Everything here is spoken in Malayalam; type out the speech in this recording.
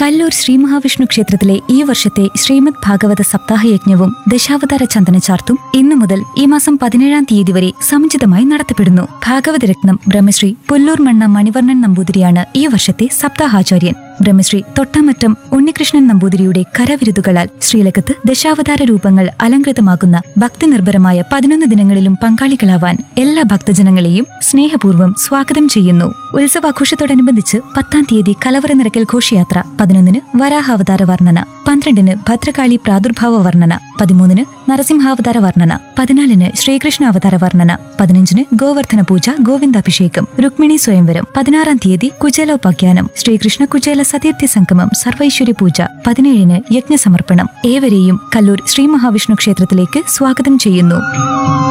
കല്ലൂർ ശ്രീ മഹാവിഷ്ണു ക്ഷേത്രത്തിലെ ഈ വർഷത്തെ ശ്രീമദ് ഭാഗവത സപ്താഹ യജ്ഞവും ദശാവതാര ചന്ദന ചാർത്തും ഇന്നു മുതൽ ഈ മാസം പതിനേഴാം തീയതി വരെ സമുചിതമായി നടത്തപ്പെടുന്നു ഭാഗവത രത്നം ബ്രഹ്മശ്രീ പുല്ലൂർ മണ്ണ മണിവർണ്ണൻ നമ്പൂതിരിയാണ് ഈ വർഷത്തെ സപ്താഹാചാര്യൻ ബ്രഹ്മശ്രീ തൊട്ടാമറ്റം ഉണ്ണികൃഷ്ണൻ നമ്പൂതിരിയുടെ കരവിരുതുകളാൽ ശ്രീലകത്ത് ദശാവതാര രൂപങ്ങൾ അലങ്കൃതമാകുന്ന ഭക്തിനിർഭരമായ പതിനൊന്ന് ദിനങ്ങളിലും പങ്കാളികളാവാൻ എല്ലാ ഭക്തജനങ്ങളെയും സ്നേഹപൂർവ്വം സ്വാഗതം ചെയ്യുന്നു ഉത്സവാഘോഷത്തോടനുബന്ധിച്ച് പത്താം തീയതി കലവറ നിറക്കൽ ഘോഷയാത്ര പതിനൊന്നിന് വരാഹാവതാര വർണ്ണന പന്ത്രണ്ടിന് ഭദ്രകാളി പ്രാദുർഭാവ വർണ്ണന പതിമൂന്നിന് നരസിംഹാവതാര വർണ്ണന പതിനാലിന് ശ്രീകൃഷ്ണ അവതാര വർണ്ണന പതിനഞ്ചിന് ഗോവർദ്ധന പൂജ ഗോവിന്ദാഭിഷേകം രുക്മിണി സ്വയംവരം പതിനാറാം തീയതി കുചേലോപാഖ്യാനം ശ്രീകൃഷ്ണ കുചേല സതീർത്ഥ്യ സംഗമം സർവൈശ്വര്യ പൂജ പതിനേഴിന് യജ്ഞസമർപ്പണം ഏവരെയും കല്ലൂർ ശ്രീ മഹാവിഷ്ണു ക്ഷേത്രത്തിലേക്ക് സ്വാഗതം ചെയ്യുന്നു